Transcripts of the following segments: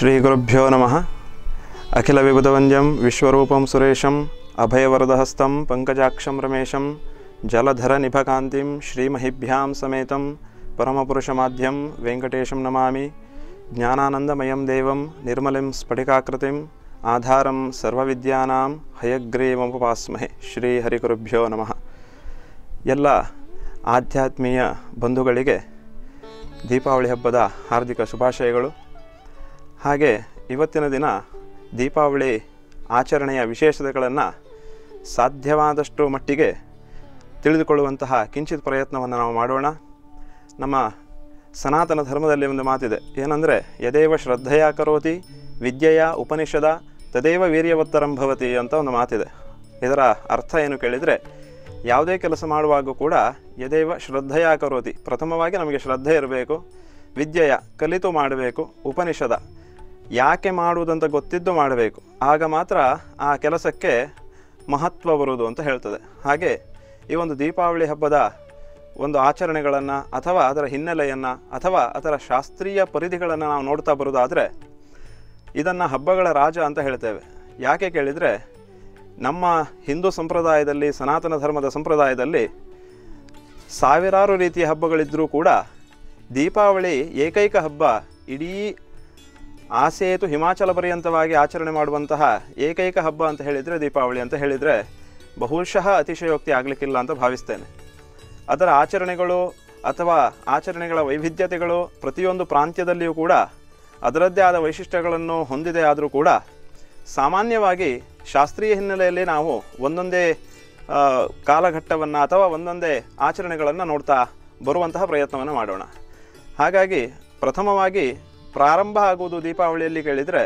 ಶ್ರೀಗುರುಭ್ಯೋ ನಮಃ ಅಖಿಲವಿಬುಧವಂದ್ಯಂ ವಿಶ್ವರೂಪಂ ಸುರೇಶಂ ಅಭಯವರದಹಸ್तं ಪಂಕಜಾಕ್ಷಂ ರಮೇಶಂ ಜಲಧರನಿಭಕಾಂತಿಂ ಶ್ರೀಮಹಿಭ್ಯಾಂ ಸಮೇತಂ ಪರಮಪುರುಷಮಾಧ್ಯಂ ವೆಂಕಟೇಶಂ ನಮಾಮಿ ಜ್ಞಾನಾನಂದಮಯಂ ದೇವಂ ನಿರ್ಮಲಿಂ ಸ್ಫಟಿಕಾಕೃತಿಂ ಆಧಾರಂ ಸರ್ವವಿದ್ಯಾನಾಂ ಹಯಗ್ರೀವಮುಪಾಸ್ಮಹೆ ಶ್ರೀಹರಿಗುರುಭ್ಯೋ ನಮಃ ಎಲ್ಲ ಆಧ್ಯಾತ್ಮೀಯ ಬಂಧುಗಳಿಗೆ ದೀಪಾವಳಿ ಹಬ್ಬದ ಹಾರ್ದಿಕ ಶುಭಾಶಯಗಳು ಹಾಗೆ ಇವತ್ತಿನ ದಿನ ದೀಪಾವಳಿ ಆಚರಣೆಯ ವಿಶೇಷತೆಗಳನ್ನು ಸಾಧ್ಯವಾದಷ್ಟು ಮಟ್ಟಿಗೆ ತಿಳಿದುಕೊಳ್ಳುವಂತಹ ಕಿಂಚಿತ್ ಪ್ರಯತ್ನವನ್ನು ನಾವು ಮಾಡೋಣ ನಮ್ಮ ಸನಾತನ ಧರ್ಮದಲ್ಲಿ ಒಂದು ಮಾತಿದೆ ಏನಂದರೆ ಯದೇವ ಶ್ರದ್ಧೆಯ ಕರೋತಿ ವಿದ್ಯೆಯ ಉಪನಿಷದ ತದೇವ ವೀರ್ಯವತ್ತರಂ ಭವತಿ ಅಂತ ಒಂದು ಮಾತಿದೆ ಇದರ ಅರ್ಥ ಏನು ಕೇಳಿದರೆ ಯಾವುದೇ ಕೆಲಸ ಮಾಡುವಾಗ ಕೂಡ ಯದೇವ ಶ್ರದ್ಧೆಯ ಕರೋತಿ ಪ್ರಥಮವಾಗಿ ನಮಗೆ ಶ್ರದ್ಧೆ ಇರಬೇಕು ವಿದ್ಯೆಯ ಕಲಿತು ಮಾಡಬೇಕು ಉಪನಿಷದ ಯಾಕೆ ಮಾಡುವುದಂತ ಗೊತ್ತಿದ್ದು ಮಾಡಬೇಕು ಆಗ ಮಾತ್ರ ಆ ಕೆಲಸಕ್ಕೆ ಮಹತ್ವ ಬರುವುದು ಅಂತ ಹೇಳ್ತದೆ ಹಾಗೆ ಈ ಒಂದು ದೀಪಾವಳಿ ಹಬ್ಬದ ಒಂದು ಆಚರಣೆಗಳನ್ನು ಅಥವಾ ಅದರ ಹಿನ್ನೆಲೆಯನ್ನು ಅಥವಾ ಅದರ ಶಾಸ್ತ್ರೀಯ ಪರಿಧಿಗಳನ್ನು ನಾವು ನೋಡ್ತಾ ಬರೋದಾದರೆ ಇದನ್ನು ಹಬ್ಬಗಳ ರಾಜ ಅಂತ ಹೇಳ್ತೇವೆ ಯಾಕೆ ಕೇಳಿದರೆ ನಮ್ಮ ಹಿಂದೂ ಸಂಪ್ರದಾಯದಲ್ಲಿ ಸನಾತನ ಧರ್ಮದ ಸಂಪ್ರದಾಯದಲ್ಲಿ ಸಾವಿರಾರು ರೀತಿಯ ಹಬ್ಬಗಳಿದ್ದರೂ ಕೂಡ ದೀಪಾವಳಿ ಏಕೈಕ ಹಬ್ಬ ಇಡೀ ಆಸೇತು ಹಿಮಾಚಲ ಪರ್ಯಂತವಾಗಿ ಆಚರಣೆ ಮಾಡುವಂತಹ ಏಕೈಕ ಹಬ್ಬ ಅಂತ ಹೇಳಿದರೆ ದೀಪಾವಳಿ ಅಂತ ಹೇಳಿದರೆ ಬಹುಶಃ ಅತಿಶಯೋಕ್ತಿ ಆಗಲಿಕ್ಕಿಲ್ಲ ಅಂತ ಭಾವಿಸ್ತೇನೆ ಅದರ ಆಚರಣೆಗಳು ಅಥವಾ ಆಚರಣೆಗಳ ವೈವಿಧ್ಯತೆಗಳು ಪ್ರತಿಯೊಂದು ಪ್ರಾಂತ್ಯದಲ್ಲಿಯೂ ಕೂಡ ಅದರದ್ದೇ ಆದ ವೈಶಿಷ್ಟ್ಯಗಳನ್ನು ಹೊಂದಿದೆ ಆದರೂ ಕೂಡ ಸಾಮಾನ್ಯವಾಗಿ ಶಾಸ್ತ್ರೀಯ ಹಿನ್ನೆಲೆಯಲ್ಲಿ ನಾವು ಒಂದೊಂದೇ ಆ, ಕಾಲಘಟ್ಟವನ್ನು ಅಥವಾ ಒಂದೊಂದೇ ಆಚರಣೆಗಳನ್ನು ನೋಡ್ತಾ ಬರುವಂತಹ ಪ್ರಯತ್ನವನ್ನು ಮಾಡೋಣ ಹಾಗಾಗಿ ಪ್ರಥಮವಾಗಿ ಪ್ರಾರಂಭ ಆಗುವುದು ದೀಪಾವಳಿಯಲ್ಲಿ ಕೇಳಿದರೆ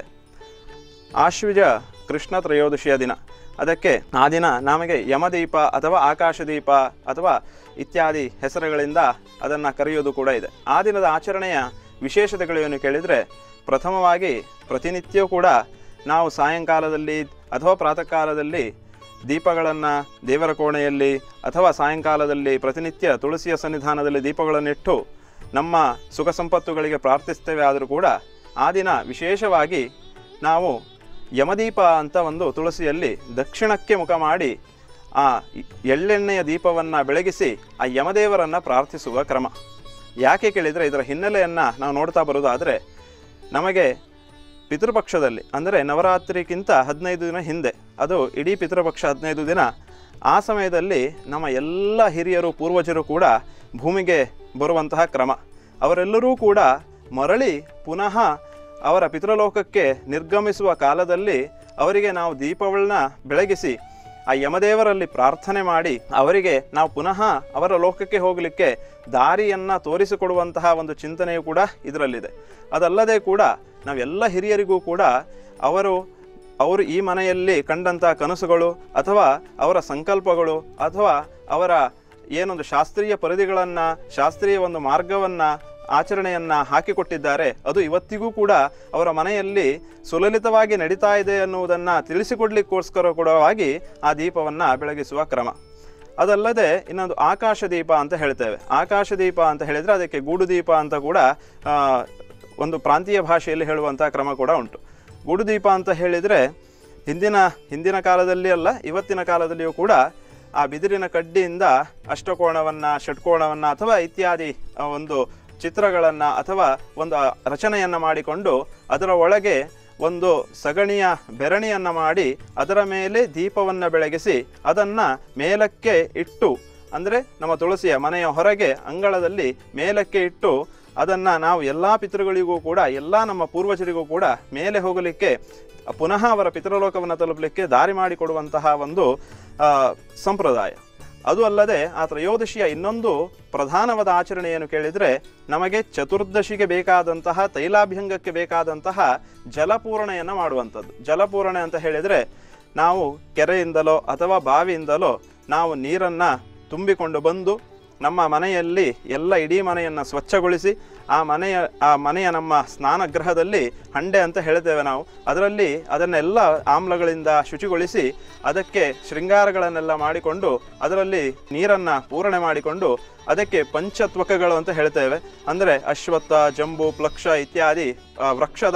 ಆಶ್ವಿಜ ಕೃಷ್ಣ ತ್ರಯೋದಶಿಯ ದಿನ ಅದಕ್ಕೆ ಆ ದಿನ ನಮಗೆ ಯಮದೀಪ ಅಥವಾ ಆಕಾಶದೀಪ ಅಥವಾ ಇತ್ಯಾದಿ ಹೆಸರುಗಳಿಂದ ಅದನ್ನು ಕರೆಯೋದು ಕೂಡ ಇದೆ ಆ ದಿನದ ಆಚರಣೆಯ ವಿಶೇಷತೆಗಳು ಏನು ಕೇಳಿದರೆ ಪ್ರಥಮವಾಗಿ ಪ್ರತಿನಿತ್ಯವೂ ಕೂಡ ನಾವು ಸಾಯಂಕಾಲದಲ್ಲಿ ಅಥವಾ ಪ್ರಾತಃ ಕಾಲದಲ್ಲಿ ದೀಪಗಳನ್ನು ದೇವರ ಕೋಣೆಯಲ್ಲಿ ಅಥವಾ ಸಾಯಂಕಾಲದಲ್ಲಿ ಪ್ರತಿನಿತ್ಯ ತುಳಸಿಯ ಸನ್ನಿಧಾನದಲ್ಲಿ ದೀಪಗಳನ್ನಿಟ್ಟು ನಮ್ಮ ಸುಖ ಸಂಪತ್ತುಗಳಿಗೆ ಪ್ರಾರ್ಥಿಸ್ತೇವೆ ಆದರೂ ಕೂಡ ಆ ದಿನ ವಿಶೇಷವಾಗಿ ನಾವು ಯಮದೀಪ ಅಂತ ಒಂದು ತುಳಸಿಯಲ್ಲಿ ದಕ್ಷಿಣಕ್ಕೆ ಮುಖ ಮಾಡಿ ಆ ಎಳ್ಳೆಣ್ಣೆಯ ದೀಪವನ್ನು ಬೆಳಗಿಸಿ ಆ ಯಮದೇವರನ್ನು ಪ್ರಾರ್ಥಿಸುವ ಕ್ರಮ ಯಾಕೆ ಕೇಳಿದರೆ ಇದರ ಹಿನ್ನೆಲೆಯನ್ನು ನಾವು ನೋಡ್ತಾ ಬರೋದಾದರೆ ನಮಗೆ ಪಿತೃಪಕ್ಷದಲ್ಲಿ ಅಂದರೆ ನವರಾತ್ರಿಗಿಂತ ಹದಿನೈದು ದಿನ ಹಿಂದೆ ಅದು ಇಡೀ ಪಿತೃಪಕ್ಷ ಹದಿನೈದು ದಿನ ಆ ಸಮಯದಲ್ಲಿ ನಮ್ಮ ಎಲ್ಲ ಹಿರಿಯರು ಪೂರ್ವಜರು ಕೂಡ ಭೂಮಿಗೆ ಬರುವಂತಹ ಕ್ರಮ ಅವರೆಲ್ಲರೂ ಕೂಡ ಮರಳಿ ಪುನಃ ಅವರ ಪಿತೃಲೋಕಕ್ಕೆ ನಿರ್ಗಮಿಸುವ ಕಾಲದಲ್ಲಿ ಅವರಿಗೆ ನಾವು ದೀಪಗಳನ್ನ ಬೆಳಗಿಸಿ ಆ ಯಮದೇವರಲ್ಲಿ ಪ್ರಾರ್ಥನೆ ಮಾಡಿ ಅವರಿಗೆ ನಾವು ಪುನಃ ಅವರ ಲೋಕಕ್ಕೆ ಹೋಗಲಿಕ್ಕೆ ದಾರಿಯನ್ನು ತೋರಿಸಿಕೊಡುವಂತಹ ಒಂದು ಚಿಂತನೆಯು ಕೂಡ ಇದರಲ್ಲಿದೆ ಅದಲ್ಲದೆ ಕೂಡ ನಾವೆಲ್ಲ ಹಿರಿಯರಿಗೂ ಕೂಡ ಅವರು ಅವರು ಈ ಮನೆಯಲ್ಲಿ ಕಂಡಂಥ ಕನಸುಗಳು ಅಥವಾ ಅವರ ಸಂಕಲ್ಪಗಳು ಅಥವಾ ಅವರ ಏನೊಂದು ಶಾಸ್ತ್ರೀಯ ಪರಿಧಿಗಳನ್ನು ಶಾಸ್ತ್ರೀಯ ಒಂದು ಮಾರ್ಗವನ್ನು ಆಚರಣೆಯನ್ನು ಹಾಕಿಕೊಟ್ಟಿದ್ದಾರೆ ಅದು ಇವತ್ತಿಗೂ ಕೂಡ ಅವರ ಮನೆಯಲ್ಲಿ ಸುಲಲಿತವಾಗಿ ನಡೀತಾ ಇದೆ ಅನ್ನುವುದನ್ನು ತಿಳಿಸಿಕೊಡ್ಲಿಕ್ಕೋಸ್ಕರ ಕೂಡವಾಗಿ ಆ ದೀಪವನ್ನು ಬೆಳಗಿಸುವ ಕ್ರಮ ಅದಲ್ಲದೆ ಇನ್ನೊಂದು ಆಕಾಶ ದೀಪ ಅಂತ ಹೇಳ್ತೇವೆ ಆಕಾಶ ದೀಪ ಅಂತ ಹೇಳಿದರೆ ಅದಕ್ಕೆ ಗೂಡು ದೀಪ ಅಂತ ಕೂಡ ಆ, ಒಂದು ಪ್ರಾಂತೀಯ ಭಾಷೆಯಲ್ಲಿ ಹೇಳುವಂಥ ಕ್ರಮ ಕೂಡ ಉಂಟು ಗೂಡು ದೀಪ ಅಂತ ಹೇಳಿದರೆ ಹಿಂದಿನ ಹಿಂದಿನ ಕಾಲದಲ್ಲಿ ಅಲ್ಲ ಇವತ್ತಿನ ಕಾಲದಲ್ಲಿಯೂ ಕೂಡ ಆ ಬಿದಿರಿನ ಕಡ್ಡಿಯಿಂದ ಅಷ್ಟಕೋಣವನ್ನು ಷಟ್ಕೋಣವನ್ನು ಅಥವಾ ಇತ್ಯಾದಿ ಆ, ಒಂದು ಚಿತ್ರಗಳನ್ನು ಅಥವಾ ಒಂದು ರಚನೆಯನ್ನು ಮಾಡಿಕೊಂಡು ಅದರ ಒಳಗೆ ಒಂದು ಸಗಣಿಯ ಬೆರಣಿಯನ್ನು ಮಾಡಿ ಅದರ ಮೇಲೆ ದೀಪವನ್ನು ಬೆಳಗಿಸಿ ಅದನ್ನು ಮೇಲಕ್ಕೆ ಇಟ್ಟು ಅಂದರೆ ನಮ್ಮ ತುಳಸಿಯ ಮನೆಯ ಹೊರಗೆ ಅಂಗಳದಲ್ಲಿ ಮೇಲಕ್ಕೆ ಇಟ್ಟು ಅದನ್ನು ನಾವು ಎಲ್ಲ ಪಿತೃಗಳಿಗೂ ಕೂಡ ಎಲ್ಲ ನಮ್ಮ ಪೂರ್ವಜರಿಗೂ ಕೂಡ ಮೇಲೆ ಹೋಗಲಿಕ್ಕೆ ಪುನಃ ಅವರ ಪಿತೃಲೋಕವನ್ನು ತಲುಪಲಿಕ್ಕೆ ದಾರಿ ಮಾಡಿಕೊಡುವಂತಹ ಒಂದು ಆ, ಸಂಪ್ರದಾಯ ಅದು ಅಲ್ಲದೆ ಆ ತ್ರಯೋದಶಿಯ ಇನ್ನೊಂದು ಪ್ರಧಾನವಾದ ಆಚರಣೆ ಏನು ಕೇಳಿದರೆ ನಮಗೆ ಚತುರ್ದಶಿಗೆ ಬೇಕಾದಂತಹ ತೈಲಾಭ್ಯಂಗಕ್ಕೆ ಬೇಕಾದಂತಹ ಜಲಪೂರಣೆಯನ್ನು ಮಾಡುವಂಥದ್ದು ಜಲಪೂರಣೆ ಅಂತ ಹೇಳಿದರೆ ನಾವು ಕೆರೆಯಿಂದಲೋ ಅಥವಾ ಬಾವಿಯಿಂದಲೋ ನಾವು ನೀರನ್ನು ತುಂಬಿಕೊಂಡು ಬಂದು ನಮ್ಮ ಮನೆಯಲ್ಲಿ ಎಲ್ಲ ಇಡೀ ಮನೆಯನ್ನು ಸ್ವಚ್ಛಗೊಳಿಸಿ ಆ ಮನೆಯ ಆ ಮನೆಯ ನಮ್ಮ ಸ್ನಾನಗೃಹದಲ್ಲಿ ಹಂಡೆ ಅಂತ ಹೇಳ್ತೇವೆ ನಾವು ಅದರಲ್ಲಿ ಅದನ್ನೆಲ್ಲ ಆಮ್ಲಗಳಿಂದ ಶುಚಿಗೊಳಿಸಿ ಅದಕ್ಕೆ ಶೃಂಗಾರಗಳನ್ನೆಲ್ಲ ಮಾಡಿಕೊಂಡು ಅದರಲ್ಲಿ ನೀರನ್ನು ಪೂರಣೆ ಮಾಡಿಕೊಂಡು ಅದಕ್ಕೆ ಪಂಚತ್ವಕಗಳು ಅಂತ ಹೇಳ್ತೇವೆ ಅಂದರೆ ಅಶ್ವತ್ಥ ಜಂಬು ಪ್ಲಕ್ಷ ಇತ್ಯಾದಿ ಆ, ವೃಕ್ಷದ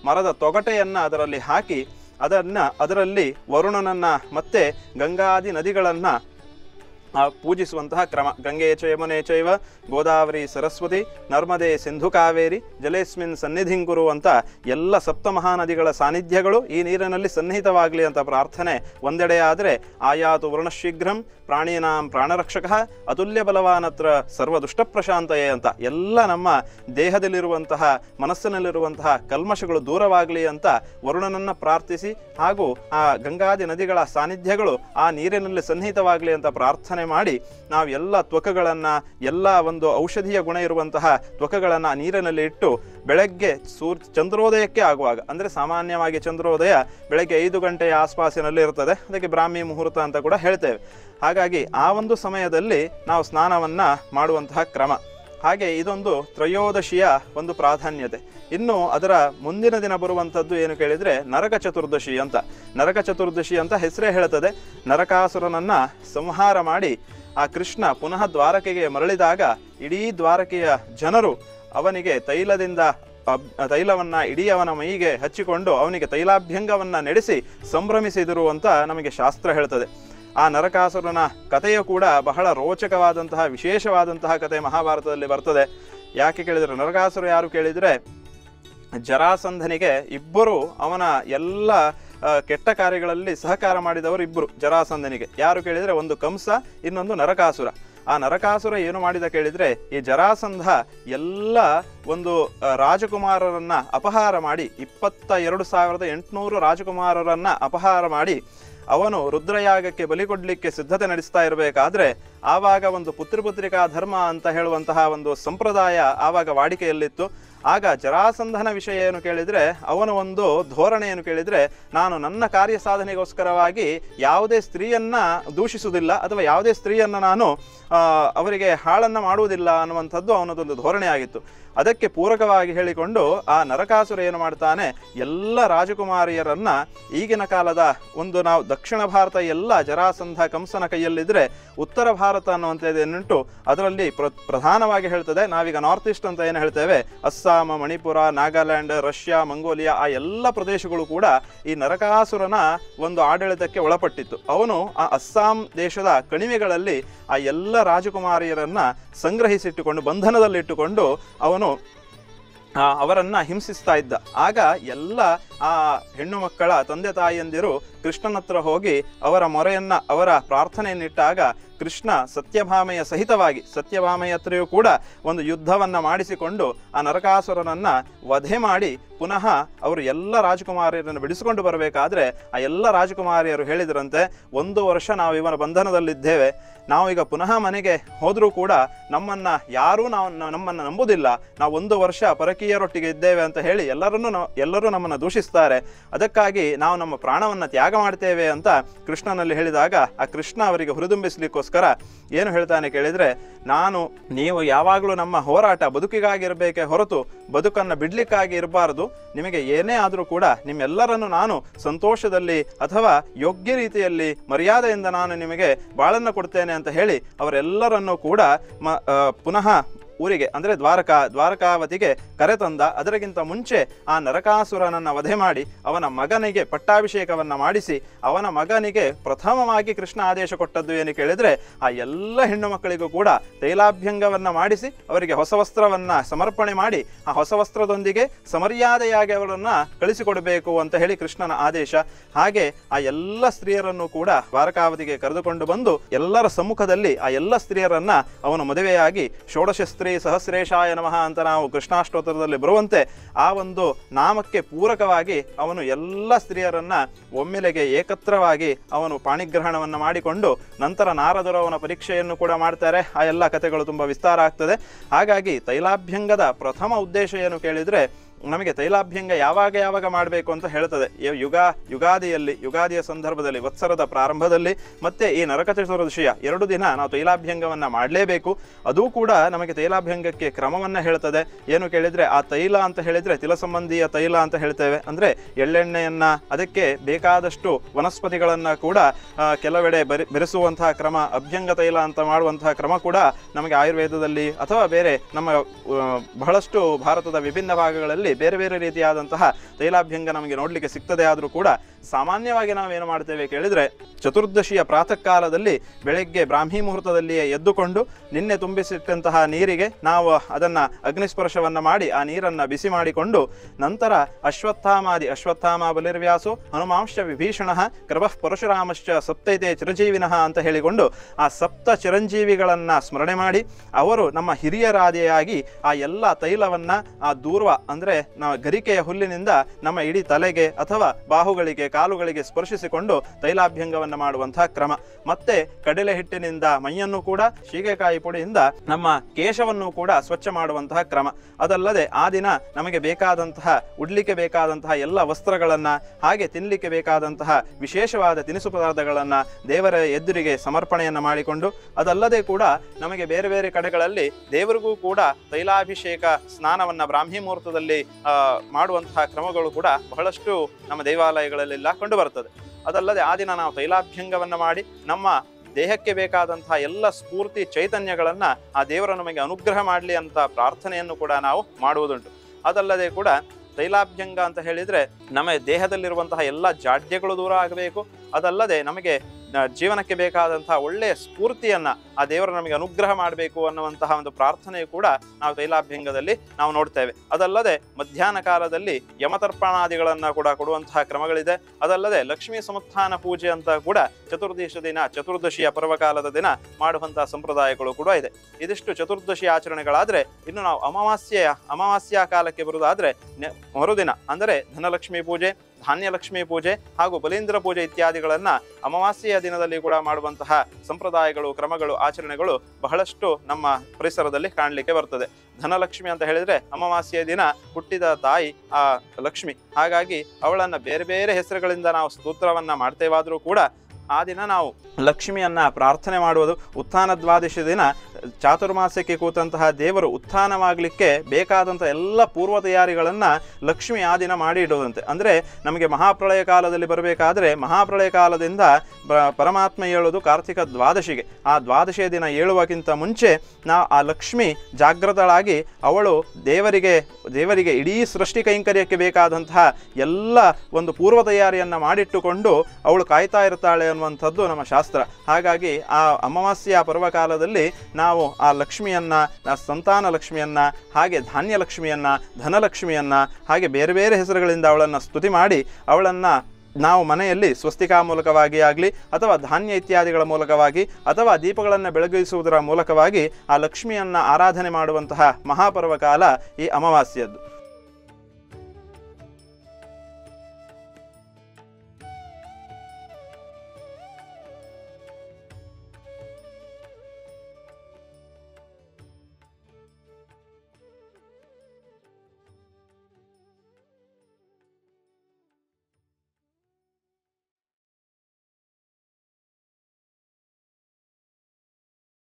ಮರದ ತೊಗಟೆಯನ್ನು ಅದರಲ್ಲಿ ಹಾಕಿ ಅದನ್ನು ಅದರಲ್ಲಿ ವರುಣನನ್ನ ಮತ್ತೆ ಗಂಗಾದಿ ನದಿಗಳನ್ನು ಆ ಪೂಜಿಸುವಂತಹ ಕ್ರಮ ಗಂಗೆ ಚ ಯಮುನೆ ಚೈವ ಗೋದಾವರಿ ಸರಸ್ವತಿ ನರ್ಮದೆ ಸಿಂಧು ಕಾವೇರಿ ಜಲೇಸ್ಮಿನ್ ಸನ್ನಿಧಿಂಗುರು ಅಂತ ಎಲ್ಲ ಸಪ್ತ ಮಹಾನದಿಗಳ ಸಾನ್ನಿಧ್ಯಗಳು ಈ ನೀರಿನಲ್ಲಿ ಸನ್ನಿಹಿತವಾಗಲಿ ಅಂತ ಪ್ರಾರ್ಥನೆ ಒಂದೆಡೆ ಆದರೆ ಆಯಾತು ವರ್ಣಶೀಘ್ರಂ ಪ್ರಾಣೀನಾಂ ಪ್ರಾಣರಕ್ಷಕ ಅತುಲ್ಯ ಬಲವಾನತ್ರ ಸರ್ವದುಷ್ಟ ಪ್ರಶಾಂತಯೇ ಅಂತ ಎಲ್ಲ ನಮ್ಮ ದೇಹದಲ್ಲಿರುವಂತಹ ಮನಸ್ಸಿನಲ್ಲಿರುವಂತಹ ಕಲ್ಮಶಗಳು ದೂರವಾಗಲಿ ಅಂತ ವರುಣನನ್ನ ಪ್ರಾರ್ಥಿಸಿ ಹಾಗೂ ಆ ಗಂಗಾದಿ ನದಿಗಳ ಸಾನ್ನಿಧ್ಯಗಳು ಆ ನೀರಿನಲ್ಲಿ ಸನ್ನಿಹಿತವಾಗಲಿ ಅಂತ ಪ್ರಾರ್ಥನೆ ಮಾಡಿ ನಾವು ಎಲ್ಲ ತ್ವಕಗಳನ್ನು ಎಲ್ಲ ಒಂದು ಔಷಧೀಯ ಗುಣ ಇರುವಂತಹ ತ್ವಕಗಳನ್ನು ಆ ನೀರಿನಲ್ಲಿ ಇಟ್ಟು ಬೆಳಗ್ಗೆ ಸೂರ್ ಚಂದ್ರೋದಯಕ್ಕೆ ಆಗುವಾಗ ಅಂದರೆ ಸಾಮಾನ್ಯವಾಗಿ ಚಂದ್ರೋದಯ ಬೆಳಗ್ಗೆ ಐದು ಗಂಟೆಯ ಆಸ್ಪಾಸಿನಲ್ಲಿ ಇರ್ತದೆ ಅದಕ್ಕೆ ಬ್ರಾಹ್ಮಿ ಮುಹೂರ್ತ ಅಂತ ಕೂಡ ಹೇಳ್ತೇವೆ ಹಾಗಾಗಿ ಆ ಒಂದು ಸಮಯದಲ್ಲಿ ನಾವು ಸ್ನಾನವನ್ನು ಮಾಡುವಂತಹ ಕ್ರಮ ಹಾಗೆ ಇದೊಂದು ತ್ರಯೋದಶಿಯ ಒಂದು ಪ್ರಾಧಾನ್ಯತೆ ಇನ್ನು ಅದರ ಮುಂದಿನ ದಿನ ಬರುವಂಥದ್ದು ಏನು ಕೇಳಿದರೆ ನರಕ ಚತುರ್ದಶಿ ಅಂತ ನರಕ ಚತುರ್ದಶಿ ಅಂತ ಹೆಸರೇ ಹೇಳ್ತದೆ ನರಕಾಸುರನನ್ನ ಸಂಹಾರ ಮಾಡಿ ಆ ಕೃಷ್ಣ ಪುನಃ ದ್ವಾರಕೆಗೆ ಮರಳಿದಾಗ ಇಡೀ ದ್ವಾರಕೆಯ ಜನರು ಅವನಿಗೆ ತೈಲದಿಂದ ಅಬ್- ತೈಲವನ್ನ ಇಡೀ ಅವನ ಮೈಗೆ ಹಚ್ಚಿಕೊಂಡು ಅವನಿಗೆ ತೈಲಾಭ್ಯಂಗವನ್ನ ನಡೆಸಿ ಸಂಭ್ರಮಿಸಿದರು ಅಂತ ನಮಗೆ ಶಾಸ್ತ್ರ ಹೇಳ್ತದೆ ಆ ನರಕಾಸುರನ ಕಥೆಯು ಕೂಡ ಬಹಳ ರೋಚಕವಾದಂತಹ ವಿಶೇಷವಾದಂತಹ ಕಥೆ ಮಹಾಭಾರತದಲ್ಲಿ ಬರ್ತದೆ ಯಾಕೆ ಕೇಳಿದರೆ ನರಕಾಸುರ ಯಾರು ಕೇಳಿದರೆ ಜರಾಸಂಧನಿಗೆ ಇಬ್ಬರು ಅವನ ಎಲ್ಲ ಆ, ಕೆಟ್ಟ ಕಾರ್ಯಗಳಲ್ಲಿ ಸಹಕಾರ ಮಾಡಿದವರು ಇಬ್ಬರು ಜರಾಸಂಧನಿಗೆ ಯಾರು ಕೇಳಿದರೆ ಒಂದು ಕಂಸ ಇನ್ನೊಂದು ನರಕಾಸುರ ಆ ನರಕಾಸುರ ಏನು ಮಾಡಿದ ಕೇಳಿದರೆ ಈ ಜರಾಸಂಧ ಎಲ್ಲ ಒಂದು ಆ, ರಾಜಕುಮಾರರನ್ನ ಅಪಹಾರ ಮಾಡಿ ಇಪ್ಪತ್ತ ಎರಡು ಸಾವಿರದ ಎಂಟುನೂರು ರಾಜಕುಮಾರರನ್ನ ಅಪಹಾರ ಮಾಡಿ ಅವನು ರುದ್ರಯಾಗಕ್ಕೆ ಬಲಿ ಕೊಡ್ಲಿಕ್ಕೆ ಸಿದ್ಧತೆ ನಡೆಸ್ತಾ ಇರಬೇಕಾದ್ರೆ ಆವಾಗ ಒಂದು ಪುತ್ರಪುತ್ರಿಕಾ ಧರ್ಮ ಅಂತ ಹೇಳುವಂತಹ ಒಂದು ಸಂಪ್ರದಾಯ ಆವಾಗ ವಾಡಿಕೆಯಲ್ಲಿತ್ತು ಆಗ ಜರಾಸಂಧನ ವಿಷಯ ಏನು ಕೇಳಿದ್ರೆ ಅವನ ಒಂದು ಧೋರಣೆ ಏನು ಕೇಳಿದ್ರೆ ನಾನು ನನ್ನ ಕಾರ್ಯ ಸಾಧನೆಗೋಸ್ಕರವಾಗಿ ಯಾವುದೇ ಸ್ತ್ರೀಯನ್ನ ದೂಷಿಸುವುದಿಲ್ಲ ಅಥವಾ ಯಾವುದೇ ಸ್ತ್ರೀಯನ್ನ ನಾನು ಆ, ಅವರಿಗೆ ಹಾಳನ್ನ ಮಾಡುವುದಿಲ್ಲ ಅನ್ನುವಂಥದ್ದು ಅವನದೊಂದು ಧೋರಣೆ ಆಗಿತ್ತು ಅದಕ್ಕೆ ಪೂರಕವಾಗಿ ಹೇಳಿಕೊಂಡು ಆ ನರಕಾಸುರ ಏನು ಮಾಡ್ತಾನೆ ಎಲ್ಲ ರಾಜಕುಮಾರಿಯರನ್ನ ಈಗಿನ ಕಾಲದ ಒಂದು ನಾವು ದಕ್ಷಿಣ ಭಾರತ ಎಲ್ಲ ಜರಾಸಂಧ ಕಂಸನ ಕೈಯಲ್ಲಿದ್ರೆ ಉತ್ತರ ಭಾರತ ಅನ್ನುವಂಥದ್ದು ಏನುಂಟು ಅದರಲ್ಲಿ ಪ್ರ ಪ್ರಧಾನವಾಗಿ ಹೇಳ್ತದೆ ನಾವೀಗ ನಾರ್ತ್ ಈಸ್ಟ್ ಅಂತ ಏನು ಹೇಳ್ತೇವೆ ಅಸ್ಸಾಂ ಮಣಿಪುರ ನಾಗಾಲ್ಯಾಂಡ್ ರಷ್ಯಾ ಮಂಗೋಲಿಯಾ ಆ ಎಲ್ಲ ಪ್ರದೇಶಗಳು ಕೂಡ ಈ ನರಕಾಸುರನ ಒಂದು ಆಡಳಿತಕ್ಕೆ ಒಳಪಟ್ಟಿತ್ತು ಅವನು ಆ ಅಸ್ಸಾಂ ದೇಶದ ಕಣಿವೆಗಳಲ್ಲಿ ಆ ಎಲ್ಲ ರಾಜಕುಮಾರಿಯರನ್ನ ಸಂಗ್ರಹಿಸಿಟ್ಟುಕೊಂಡು ಬಂಧನದಲ್ಲಿಟ್ಟುಕೊಂಡು ಅವನು ಆ, ಅವರನ್ನ ಹಿಂಸಿಸ್ತಾ ಇದ್ದ ಆಗ ಎಲ್ಲ ಆ ಹೆಣ್ಣು ಮಕ್ಕಳ ತಂದೆ ತಾಯಿಯಂದಿರು ಕೃಷ್ಣನ ಹತ್ರ ಹೋಗಿ ಅವರ ಮೊರೆಯನ್ನ ಅವರ ಪ್ರಾರ್ಥನೆಯನ್ನಿಟ್ಟಾಗ ಕೃಷ್ಣ ಸತ್ಯಭಾಮೆಯ ಸಹಿತವಾಗಿ ಸತ್ಯಭಾಮೆಯ ಹತ್ರಯೂ ಕೂಡ ಒಂದು ಯುದ್ಧವನ್ನ ಮಾಡಿಸಿಕೊಂಡು ಆ ನರಕಾಸುರನನ್ನ ವಧೆ ಮಾಡಿ ಪುನಃ ಅವರು ಎಲ್ಲ ರಾಜಕುಮಾರಿಯರನ್ನು ಬಿಡಿಸಿಕೊಂಡು ಬರಬೇಕಾದ್ರೆ ಆ ಎಲ್ಲ ರಾಜಕುಮಾರಿಯರು ಹೇಳಿದ್ರಂತೆ ಒಂದು ವರ್ಷ ನಾವು ಇವನ ಬಂಧನದಲ್ಲಿದ್ದೇವೆ ನಾವು ಈಗ ಪುನಃ ಮನೆಗೆ ಹೋದರೂ ಕೂಡ ನಮ್ಮನ್ನ ಯಾರೂ ನಾವು ನ- ನಮ್ಮನ್ನ ನಂಬುದಿಲ್ಲ ನಾವು ಒಂದು ವರ್ಷ ಪರಕೀಯರೊಟ್ಟಿಗೆ ಇದ್ದೇವೆ ಅಂತ ಹೇಳಿ ಎಲ್ಲರನ್ನೂ ನಾವು- ಎಲ್ಲರೂ ನಮ್ಮನ್ನು ದೂಷಿಸ್ತಾರೆ ಅದಕ್ಕಾಗಿ ನಾವು ನಮ್ಮ ಪ್ರಾಣವನ್ನ ತ್ಯಾಗ ಮಾಡ್ತೇವೆ ಅಂತ ಕೃಷ್ಣನಲ್ಲಿ ಹೇಳಿದಾಗ ಆ ಕೃಷ್ಣ ಅವರಿಗೆ ಹುರಿದುಂಬಿಸ್ಲಿಕ್ಕೋಸ್ಕರ ಏನು ಹೇಳ್ತಾನೆ ಕೇಳಿದ್ರೆ ನಾನು ನೀವು ಯಾವಾಗಲೂ ನಮ್ಮ ಹೋರಾಟ ಬದುಕಿಗಾಗಿರಬೇಕೇ ಹೊರತು ಬದುಕನ್ನು ಬಿಡ್ಲಿಕ್ಕಾಗಿ ಇರಬಾರದು ನಿಮಗೆ ಏನೇ ಆದರೂ ಕೂಡ ನಿಮ್ಮೆಲ್ಲರನ್ನು ನಾನು ಸಂತೋಷದಲ್ಲಿ ಅಥವಾ ಯೋಗ್ಯ ರೀತಿಯಲ್ಲಿ ಮರ್ಯಾದೆಯಿಂದ ನಾನು ನಿಮಗೆ ಬಾಳನ್ನು ಕೊಡ್ತೇನೆ ಅಂತ ಹೇಳಿ ಅವರೆಲ್ಲರನ್ನೂ ಕೂಡ ಮ ಆ, ಪುನಃ ಊರಿಗೆ ಅಂದರೆ ದ್ವಾರಕಾ ದ್ವಾರಕಾವತಿಗೆ ಕರೆತಂದ ಅದರಿಗಿಂತ ಮುಂಚೆ ಆ ನರಕಾಸುರನನ್ನ ವಧೆ ಮಾಡಿ ಅವನ ಮಗನಿಗೆ ಪಟ್ಟಾಭಿಷೇಕವನ್ನ ಮಾಡಿಸಿ ಅವನ ಮಗನಿಗೆ ಪ್ರಥಮವಾಗಿ ಕೃಷ್ಣ ಆದೇಶ ಕೊಟ್ಟದ್ದು ಏನು ಕೇಳಿದ್ರೆ ಆ ಎಲ್ಲ ಹೆಣ್ಣು ಮಕ್ಕಳಿಗೂ ಕೂಡ ತೈಲಾಭ್ಯಂಗವನ್ನ ಮಾಡಿಸಿ ಅವರಿಗೆ ಹೊಸ ವಸ್ತ್ರವನ್ನ ಸಮರ್ಪಣೆ ಮಾಡಿ ಆ ಹೊಸ ವಸ್ತ್ರದೊಂದಿಗೆ ಸಮರ್ಯಾದೆಯಾಗಿ ಅವರನ್ನ ಕಳಿಸಿಕೊಡಬೇಕು ಅಂತ ಹೇಳಿ ಕೃಷ್ಣನ ಆದೇಶ ಹಾಗೆ ಆ ಎಲ್ಲ ಸ್ತ್ರೀಯರನ್ನು ಕೂಡ ದ್ವಾರಕಾವತಿಗೆ ಕರೆದುಕೊಂಡು ಬಂದು ಎಲ್ಲರ ಸಮ್ಮುಖದಲ್ಲಿ ಆ ಎಲ್ಲ ಸ್ತ್ರೀಯರನ್ನ ಅವನು ಮದುವೆಯಾಗಿ ಷೋಡಶ ಸ್ತ್ರೀ ಸಹಸ್ರೇಶಾಯ ನಮಃ ಅಂತ ನಾವು ಕೃಷ್ಣಾಷ್ಟೋತ್ತರದಲ್ಲಿ ಬರುವಂತೆ ಆ ಒಂದು ನಾಮಕ್ಕೆ ಪೂರಕವಾಗಿ ಅವನು ಎಲ್ಲ ಸ್ತ್ರೀಯರನ್ನ ಒಮ್ಮೆಲೆಗೆ ಏಕತ್ರವಾಗಿ ಅವನು ಪಾಣಿಗ್ರಹಣವನ್ನು ಮಾಡಿಕೊಂಡು ನಂತರ ನಾರದರು ಅವನ ಪರೀಕ್ಷೆಯನ್ನು ಕೂಡ ಮಾಡ್ತಾರೆ ಆ ಎಲ್ಲ ಕಥೆಗಳು ತುಂಬ ವಿಸ್ತಾರ ಆಗ್ತದೆ ಹಾಗಾಗಿ ತೈಲಾಭ್ಯಂಗದ ಪ್ರಥಮ ಉದ್ದೇಶ ಏನು ಕೇಳಿದ್ರೆ ನಮಗೆ ತೈಲಾಭ್ಯಂಗ ಯಾವಾಗ ಯಾವಾಗ ಮಾಡಬೇಕು ಅಂತ ಹೇಳ್ತದೆ ಯ- ಯುಗ ಯುಗಾದಿಯಲ್ಲಿ ಯುಗಾದಿಯ ಸಂದರ್ಭದಲ್ಲಿ ವತ್ಸರದ ಪ್ರಾರಂಭದಲ್ಲಿ ಮತ್ತೆ ಈ ನರಕ ಚತುರ್ದಶಿಯ ಎರಡು ದಿನ ನಾವು ತೈಲಾಭ್ಯಂಗವನ್ನ ಮಾಡಲೇಬೇಕು ಅದು ಕೂಡ ನಮಗೆ ತೈಲಾಭ್ಯಂಗಕ್ಕೆ ಕ್ರಮವನ್ನ ಹೇಳ್ತದೆ ಏನು ಕೇಳಿದ್ರೆ ಆ ತೈಲ ಅಂತ ಹೇಳಿದ್ರೆ ತಿಲ ಸಂಬಂಧಿಯ ತೈಲ ಅಂತ ಹೇಳ್ತೇವೆ ಅಂದ್ರೆ ಎಳ್ಳೆಣ್ಣೆಯನ್ನ ಅದಕ್ಕೆ ಬೇಕಾದಷ್ಟು ವನಸ್ಪತಿಗಳನ್ನ ಕೂಡ ಆ, ಕೆಲವೆಡೆ ಬೆರೆ ಬೆರೆಸುವಂತಹ ಕ್ರಮ ಅಭ್ಯಂಗ ತೈಲ ಅಂತ ಮಾಡುವಂತಹ ಕ್ರಮ ಕೂಡ ನಮಗೆ ಆಯುರ್ವೇದದಲ್ಲಿ ಅಥವಾ ಬೇರೆ ನಮ್ಮ ಆ, ಬಹಳಷ್ಟು ಭಾರತದ ವಿಭಿನ್ನ ಭಾಗಗಳಲ್ಲಿ ಬೇರೆ ಬೇರೆ ರೀತಿಯಾದಂತಹ ತೈಲಾಭ್ಯಂಗ ನಮಗೆ ನೋಡಲಿಕ್ಕೆ ಸಿಗ್ತದೆ ಆದರೂ ಕೂಡ ಸಾಮಾನ್ಯವಾಗಿ ನಾವೇನು ಮಾಡ್ತೇವೆ ಕೇಳಿದರೆ ಚತುರ್ದಶಿಯ ಪ್ರಾತಃ ಕಾಲದಲ್ಲಿ ಬೆಳಗ್ಗೆ ಬ್ರಾಹ್ಮಿ ಮುಹೂರ್ತದಲ್ಲಿಯೇ ಎದ್ದುಕೊಂಡು ನಿನ್ನೆ ತುಂಬಿಸಿಟ್ಟಂತಹ ನೀರಿಗೆ ನಾವು ಅದನ್ನು ಅಗ್ನಿಸ್ಪರ್ಶವನ್ನು ಮಾಡಿ ಆ ನೀರನ್ನು ಬಿಸಿ ಮಾಡಿಕೊಂಡು ನಂತರ ಅಶ್ವತ್ಥಾಮಾದಿ ಅಶ್ವತ್ಥಾಮ ಬಲಿರ್ವ್ಯಾಸೋ ಹನುಮಾಂಶ ವಿಭೀಷಣ ಕೃಪಃ ಪರಶುರಾಮಶ್ಚ ಸಪ್ತೈತೆ ಚಿರಂಜೀವಿನಃ ಅಂತ ಹೇಳಿಕೊಂಡು ಆ ಸಪ್ತ ಚಿರಂಜೀವಿಗಳನ್ನು ಸ್ಮರಣೆ ಮಾಡಿ ಅವರು ನಮ್ಮ ಹಿರಿಯರಾದಿಯಾಗಿ ಆ ಎಲ್ಲ ತೈಲವನ್ನು ಆ ದೂರ್ವ ಅಂದರೆ ನಾವು ಗರಿಕೆಯ ಹುಲ್ಲಿನಿಂದ ನಮ್ಮ ಇಡೀ ತಲೆಗೆ ಅಥವಾ ಬಾಹುಗಳಿಗೆ ಕಾಲುಗಳಿಗೆ ಸ್ಪರ್ಶಿಸಿಕೊಂಡು ತೈಲಾಭ್ಯಂಗವನ್ನು ಮಾಡುವಂತಹ ಕ್ರಮ ಮತ್ತೆ ಕಡಲೆ ಹಿಟ್ಟಿನಿಂದ ಮೈಯನ್ನು ಕೂಡ ಶೀಗೆಕಾಯಿ ಪುಡಿಯಿಂದ ನಮ್ಮ ಕೇಶವನ್ನು ಕೂಡ ಸ್ವಚ್ಛ ಮಾಡುವಂತಹ ಕ್ರಮ ಅದಲ್ಲದೆ ಆ ದಿನ ನಮಗೆ ಬೇಕಾದಂತಹ ಉಡ್ಲಿಕ್ಕೆ ಬೇಕಾದಂತಹ ಎಲ್ಲ ವಸ್ತ್ರಗಳನ್ನ ಹಾಗೆ ತಿನ್ನಲಿಕ್ಕೆ ಬೇಕಾದಂತಹ ವಿಶೇಷವಾದ ತಿನಿಸು ಪದಾರ್ಥಗಳನ್ನ ದೇವರ ಎದುರಿಗೆ ಸಮರ್ಪಣೆಯನ್ನ ಮಾಡಿಕೊಂಡು ಅದಲ್ಲದೆ ಕೂಡ ನಮಗೆ ಬೇರೆ ಬೇರೆ ಕಡೆಗಳಲ್ಲಿ ದೇವರಿಗೂ ಕೂಡ ತೈಲಾಭಿಷೇಕ ಸ್ನಾನವನ್ನ ಬ್ರಾಹ್ಮಿ ಮುಹೂರ್ತದಲ್ಲಿ ಆ, ಮಾಡುವಂತಹ ಕ್ರಮಗಳು ಕೂಡ ಬಹಳಷ್ಟು ನಮ್ಮ ದೇವಾಲಯಗಳಲ್ಲೆಲ್ಲ ಕಂಡು ಬರ್ತದೆ ಅದಲ್ಲದೆ ಆ ದಿನ ನಾವು ತೈಲಾಭ್ಯಂಗವನ್ನ ಮಾಡಿ ನಮ್ಮ ದೇಹಕ್ಕೆ ಬೇಕಾದಂತಹ ಎಲ್ಲ ಸ್ಫೂರ್ತಿ ಚೈತನ್ಯಗಳನ್ನ ಆ ದೇವರು ನಮಗೆ ಅನುಗ್ರಹ ಮಾಡಲಿ ಅಂತ ಪ್ರಾರ್ಥನೆಯನ್ನು ಕೂಡ ನಾವು ಮಾಡುವುದುಂಟು ಅದಲ್ಲದೆ ಕೂಡ ತೈಲಾಭ್ಯಂಗ ಅಂತ ಹೇಳಿದ್ರೆ ನಮ್ಮ ದೇಹದಲ್ಲಿರುವಂತಹ ಎಲ್ಲ ಜಾಡ್ಯಗಳು ದೂರ ಆಗಬೇಕು ಅದಲ್ಲದೆ ನಮಗೆ ಆ, ಜೀವನಕ್ಕೆ ಬೇಕಾದಂತಹ ಒಳ್ಳೆಯ ಸ್ಫೂರ್ತಿಯನ್ನ ಆ ದೇವರು ನಮಗೆ ಅನುಗ್ರಹ ಮಾಡಬೇಕು ಅನ್ನುವಂತಹ ಒಂದು ಪ್ರಾರ್ಥನೆಯು ಕೂಡ ನಾವು ತೈಲಾಭ್ಯಂಗದಲ್ಲಿ ನಾವು ನೋಡ್ತೇವೆ ಅದಲ್ಲದೆ ಮಧ್ಯಾಹ್ನ ಕಾಲದಲ್ಲಿ ಯಮತರ್ಪಣಾದಿಗಳನ್ನ ಕೂಡ ಕೊಡುವಂತಹ ಕ್ರಮಗಳಿದೆ ಅದಲ್ಲದೆ ಲಕ್ಷ್ಮೀ ಸಮುತ್ಥಾನ ಪೂಜೆ ಅಂತ ಕೂಡ ಚತುರ್ದಶಿ ದಿನ ಚತುರ್ದಶಿಯ ಪರ್ವಕಾಲದ ದಿನ ಮಾಡುವಂತಹ ಸಂಪ್ರದಾಯಗಳು ಕೂಡ ಇದೆ ಇದಿಷ್ಟು ಚತುರ್ದಶಿ ಆಚರಣೆಗಳಾದ್ರೆ ಇನ್ನು ನಾವು ಅಮಾವಾಸ್ಯೆಯ ಅಮಾವಾಸ್ಯ ಕಾಲಕ್ಕೆ ಬರುವುದಾದ್ರೆ ನೆ- ಮರುದಿನ ಅಂದರೆ ಧನಲಕ್ಷ್ಮಿ ಪೂಜೆ ಧಾನ್ಯಲಕ್ಷ್ಮಿ ಪೂಜೆ ಹಾಗೂ ಬಲೀಂದ್ರ ಪೂಜೆ ಇತ್ಯಾದಿಗಳನ್ನ ಅಮಾವಾಸ್ಯೆಯ ದಿನದಲ್ಲಿ ಕೂಡ ಮಾಡುವಂತಹ ಸಂಪ್ರದಾಯಗಳು ಕ್ರಮಗಳು ಆಚರಣೆಗಳು ಬಹಳಷ್ಟು ನಮ್ಮ ಪರಿಸರದಲ್ಲಿ ಕಾಣಲಿಕ್ಕೆ ಬರ್ತದೆ ಧನಲಕ್ಷ್ಮಿ ಅಂತ ಹೇಳಿದ್ರೆ ಅಮಾವಾಸ್ಯೆಯ ದಿನ ಹುಟ್ಟಿದ ತಾಯಿ ಆ ಲಕ್ಷ್ಮಿ ಹಾಗಾಗಿ ಅವಳನ್ನ ಬೇರೆ ಬೇರೆ ಹೆಸರುಗಳಿಂದ ನಾವು ಸ್ತೋತ್ರವನ್ನ ಮಾಡ್ತೇವಾದ್ರೂ ಕೂಡ ಆ ದಿನ ನಾವು ಲಕ್ಷ್ಮಿಯನ್ನ ಪ್ರಾರ್ಥನೆ ಮಾಡುವುದು ಉತ್ಥಾನ ದ್ವಾದಶಿ ದಿನ ಚಾತುರ್ಮಾಸ್ಯಕ್ಕೆ ಕೂತಂತಹ ದೇವರು ಉತ್ಥಾನವಾಗಲಿಕ್ಕೆ ಬೇಕಾದಂಥ ಎಲ್ಲ ಪೂರ್ವ ತಯಾರಿಗಳನ್ನು ಲಕ್ಷ್ಮಿ ಆ ದಿನ ಮಾಡಿ ಇಡುವುದಂತೆ ಅಂದರೆ ನಮಗೆ ಮಹಾಪ್ರಳಯ ಕಾಲದಲ್ಲಿ ಬರಬೇಕಾದ್ರೆ ಮಹಾಪ್ರಳಯ ಕಾಲದಿಂದ ಬ- ಪರಮಾತ್ಮ ಏಳೋದು ಕಾರ್ತಿಕ ದ್ವಾದಶಿಗೆ ಆ ದ್ವಾದಶಿಯ ದಿನ ಏಳುವಕ್ಕಿಂತ ಮುಂಚೆ ನಾ ಆ ಲಕ್ಷ್ಮಿ ಜಾಗೃತಳಾಗಿ ಅವಳು ದೇವರಿಗೆ ದೇವರಿಗೆ ಇಡೀ ಸೃಷ್ಟಿ ಕೈಂಕರ್ಯಕ್ಕೆ ಬೇಕಾದಂತಹ ಎಲ್ಲ ಒಂದು ಪೂರ್ವ ತಯಾರಿಯನ್ನು ಮಾಡಿಟ್ಟುಕೊಂಡು ಅವಳು ಕಾಯ್ತಾ ಇರ್ತಾಳೆ ಅನ್ನುವಂಥದ್ದು ನಮ್ಮ ಶಾಸ್ತ್ರ ಹಾಗಾಗಿ ಆ ಅಮಾವಾಸ್ಯ ಪರ್ವಕಾಲದಲ್ಲಿ ನಾವು ಆ ಲಕ್ಷ್ಮಿಯನ್ನ ಆ ಸಂತಾನ ಲಕ್ಷ್ಮಿಯನ್ನ ಹಾಗೆ ಧಾನ್ಯ ಲಕ್ಷ್ಮಿಯನ್ನ ಧನಲಕ್ಷ್ಮಿಯನ್ನ ಹಾಗೆ ಬೇರೆ ಬೇರೆ ಹೆಸರುಗಳಿಂದ ಅವಳನ್ನು ಸ್ತುತಿ ಮಾಡಿ ಅವಳನ್ನ ನಾವು ಮನೆಯಲ್ಲಿ ಸ್ವಸ್ತಿಕಾ ಮೂಲಕವಾಗಿ ಆಗಲಿ ಅಥವಾ ಧಾನ್ಯ ಇತ್ಯಾದಿಗಳ ಮೂಲಕವಾಗಿ ಅಥವಾ ದೀಪಗಳನ್ನು ಬೆಳಗಿಸುವುದರ ಮೂಲಕವಾಗಿ ಆ ಲಕ್ಷ್ಮಿಯನ್ನ ಆರಾಧನೆ ಮಾಡುವಂತಹ ಮಹಾಪರ್ವಕಾಲ ಈ ಅಮಾವಾಸ್ಯದ್ದು